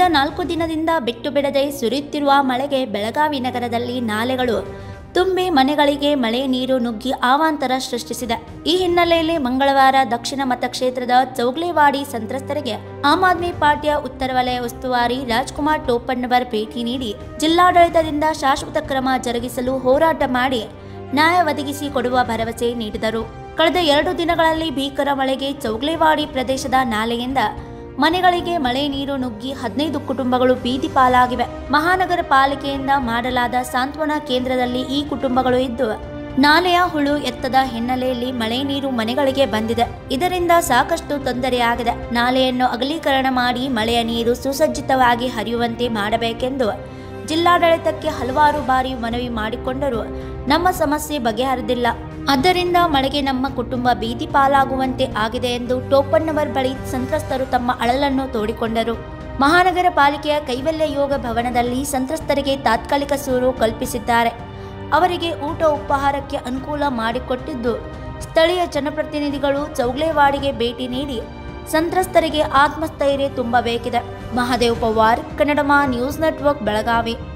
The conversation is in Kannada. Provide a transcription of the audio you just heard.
ಕಳೆದ ನಾಲ್ಕು ದಿನದಿಂದ ಬಿಟ್ಟು ಬಿಡದೆ ಸುರಿಯುತ್ತಿರುವ ಮಳೆಗೆ ಬೆಳಗಾವಿ ನಗರದಲ್ಲಿ ನಾಲೆಗಳು ತುಂಬಿ ಮನೆಗಳಿಗೆ ಮಳೆ ನೀರು ನುಗ್ಗಿ ಅವಾಂತರ ಸೃಷ್ಟಿಸಿದೆ ಈ ಹಿನ್ನೆಲೆಯಲ್ಲಿ ಮಂಗಳವಾರ ದಕ್ಷಿಣ ಮತಕ್ಷೇತ್ರದ ಚೌಗ್ಲೇವಾಡಿ ಸಂತ್ರಸ್ತರಿಗೆ ಆಮ್ ಆದ್ಮಿ ಪಾರ್ಟಿಯ ಉತ್ತರ ವಲಯ ಉಸ್ತುವಾರಿ ರಾಜ್ಕುಮಾರ್ ಟೋಪಣ್ಣವರ್ ಭೇಟಿ ನೀಡಿ ಜಿಲ್ಲಾಡಳಿತದಿಂದ ಶಾಶ್ವತ ಕ್ರಮ ಜರುಗಿಸಲು ಹೋರಾಟ ಮಾಡಿ ನ್ಯಾಯ ಒದಗಿಸಿ ಕೊಡುವ ಭರವಸೆ ನೀಡಿದರು ಕಳೆದ ಎರಡು ದಿನಗಳಲ್ಲಿ ಭೀಕರ ಮಳೆಗೆ ಚೌಗ್ಲೇವಾಡಿ ಪ್ರದೇಶದ ನಾಲೆಯಿಂದ ಮನೆಗಳಿಗೆ ಮಳೆ ನೀರು ನುಗ್ಗಿ ಹದಿನೈದು ಕುಟುಂಬಗಳು ಬೀದಿ ಪಾಲಾಗಿವೆ ಮಹಾನಗರ ಪಾಲಿಕೆಯಿಂದ ಮಾಡಲಾದ ಸಾಂತ್ವನ ಕೇಂದ್ರದಲ್ಲಿ ಈ ಕುಟುಂಬಗಳು ಇದ್ದು ನಾಲೆಯ ಹುಳು ಎತ್ತದ ಹಿನ್ನೆಲೆಯಲ್ಲಿ ಮಳೆ ನೀರು ಮನೆಗಳಿಗೆ ಬಂದಿದೆ ಇದರಿಂದ ಸಾಕಷ್ಟು ತೊಂದರೆಯಾಗಿದೆ ನಾಲೆಯನ್ನು ಅಗಲೀಕರಣ ಮಾಡಿ ಮಳೆಯ ನೀರು ಸುಸಜ್ಜಿತವಾಗಿ ಹರಿಯುವಂತೆ ಮಾಡಬೇಕೆಂದು ಜಿಲ್ಲಾಡಳಿತಕ್ಕೆ ಹಲವಾರು ಬಾರಿ ಮನವಿ ಮಾಡಿಕೊಂಡರೂ ನಮ್ಮ ಸಮಸ್ಯೆ ಬಗೆಹರಿದಿಲ್ಲ ಆದ್ದರಿಂದ ಮಳೆಗೆ ನಮ್ಮ ಕುಟುಂಬ ಬೀದಿ ಪಾಲಾಗುವಂತೆ ಆಗಿದೆ ಎಂದು ಟೋಪಣ್ಣವರ್ ಬಳಿ ಸಂತ್ರಸ್ತರು ತಮ್ಮ ಅಳಲನ್ನು ತೋಡಿಕೊಂಡರು ಮಹಾನಗರ ಪಾಲಿಕೆಯ ಕೈವಲ್ಯ ಯೋಗ ಭವನದಲ್ಲಿ ಸಂತ್ರಸ್ತರಿಗೆ ತಾತ್ಕಾಲಿಕ ಸೂರು ಕಲ್ಪಿಸಿದ್ದಾರೆ ಅವರಿಗೆ ಊಟ ಉಪಹಾರಕ್ಕೆ ಅನುಕೂಲ ಮಾಡಿಕೊಟ್ಟಿದ್ದು ಸ್ಥಳೀಯ ಜನಪ್ರತಿನಿಧಿಗಳು ಚೌಗ್ಲೇವಾಡಿಗೆ ಭೇಟಿ ನೀಡಿ ಸಂತ್ರಸ್ತರಿಗೆ ಆತ್ಮಸ್ಥೈರ್ಯ ತುಂಬಬೇಕಿದೆ ಮಹಾದೇವ್ ಪವಾರ್ ಕನ್ನಡಮ ನ್ಯೂಸ್ ನೆಟ್ವರ್ಕ್ ಬೆಳಗಾವಿ